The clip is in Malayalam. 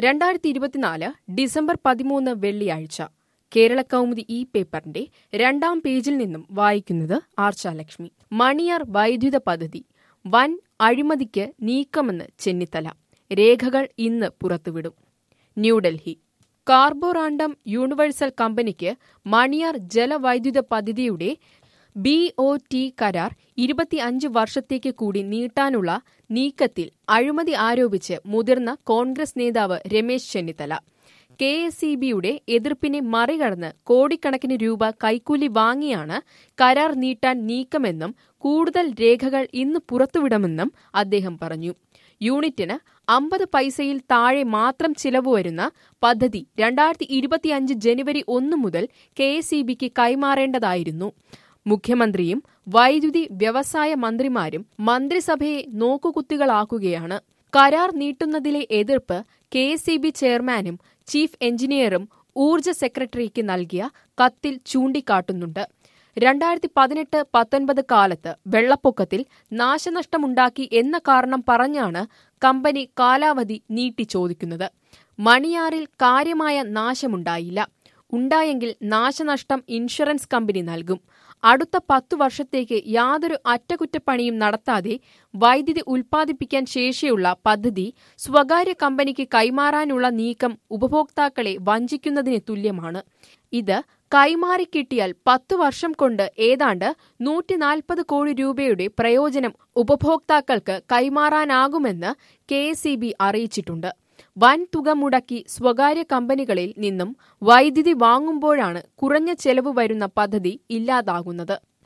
രണ്ടായിരത്തി ഇരുപത്തിനാല് ഡിസംബർ പതിമൂന്ന് വെള്ളിയാഴ്ച കേരള കൗമുദി ഈ പേപ്പറിന്റെ രണ്ടാം പേജിൽ നിന്നും വായിക്കുന്നത് ആർച്ചാലക്ഷ്മി മണിയാർ വൈദ്യുത പദ്ധതി വൻ അഴിമതിക്ക് നീക്കമെന്ന് ചെന്നിത്തല രേഖകൾ ഇന്ന് പുറത്തുവിടും ന്യൂഡൽഹി കാർബോറാണ്ടം യൂണിവേഴ്സൽ കമ്പനിക്ക് മണിയാർ ജലവൈദ്യുത പദ്ധതിയുടെ ബി ഒ ടി കരാർ ഇരുപത്തിയഞ്ച് വർഷത്തേക്ക് കൂടി നീട്ടാനുള്ള നീക്കത്തിൽ അഴിമതി ആരോപിച്ച് മുതിർന്ന കോൺഗ്രസ് നേതാവ് Ramesh Chennithala K S E ബിയുടെ എതിർപ്പിനെ മറികടന്ന് കോടിക്കണക്കിന് രൂപ കൈക്കൂലി വാങ്ങിയാണ് കരാർ നീട്ടാൻ നീക്കമെന്നും കൂടുതൽ രേഖകൾ ഇന്ന് പുറത്തുവിടുമെന്നും അദ്ദേഹം പറഞ്ഞു യൂണിറ്റിന് അമ്പത് പൈസയിൽ താഴെ മാത്രം ചിലവ് വരുന്ന പദ്ധതി രണ്ടായിരത്തി ഇരുപത്തിയഞ്ച് ജനുവരി ഒന്ന് മുതൽ കെ എസ് ഇ ബിക്ക് കൈമാറേണ്ടതായിരുന്നു മുഖ്യമന്ത്രിയും വൈദ്യുതി വ്യവസായ മന്ത്രിമാരും മന്ത്രിസഭയെ നോക്കുകുത്തികളാക്കുകയാണ് കരാർ നീട്ടുന്നതിലെ എതിർപ്പ് കെ എസ് ഇ ബി ചെയർമാനും ചീഫ് എഞ്ചിനീയറും ഊർജ സെക്രട്ടറിക്ക് നൽകിയ കത്തിൽ ചൂണ്ടിക്കാട്ടുന്നുണ്ട് രണ്ടായിരത്തി പതിനെട്ട് പത്തൊൻപത് കാലത്ത് വെള്ളപ്പൊക്കത്തിൽ നാശനഷ്ടമുണ്ടാക്കി എന്ന കാരണം പറഞ്ഞാണ് കമ്പനി കാലാവധി നീട്ടി ചോദിക്കുന്നത് മണിയാറിൽ കാര്യമായ നാശമുണ്ടായില്ല ഉണ്ടായെങ്കിൽ നാശനഷ്ടം ഇൻഷുറൻസ് കമ്പനി നൽകും അടുത്ത പത്തു വർഷത്തേക്ക് യാതൊരു അറ്റകുറ്റപ്പണിയും നടത്താതെ വൈദ്യുതി ഉൽപ്പാദിപ്പിക്കാൻ ശേഷിയുള്ള പദ്ധതി സ്വകാര്യ കമ്പനിക്ക് കൈമാറാനുള്ള നീക്കം ഉപഭോക്താക്കളെ വഞ്ചിക്കുന്നതിന് തുല്യമാണ് ഇത് കൈമാറിക്കിട്ടിയാൽ പത്തു വർഷം കൊണ്ട് ഏതാണ്ട് നൂറ്റിനാൽപ്പത് കോടി രൂപയുടെ പ്രയോജനം ഉപഭോക്താക്കൾക്ക് കൈമാറാനാകുമെന്ന് കെ അറിയിച്ചിട്ടുണ്ട് വൻ തുക മുടക്കി സ്വകാര്യ കമ്പനികളിൽ നിന്നും വൈദ്യുതി വാങ്ങുമ്പോഴാണ് കുറഞ്ഞ ചെലവ് വരുന്ന പദ്ധതി ഇല്ലാതാകുന്നത്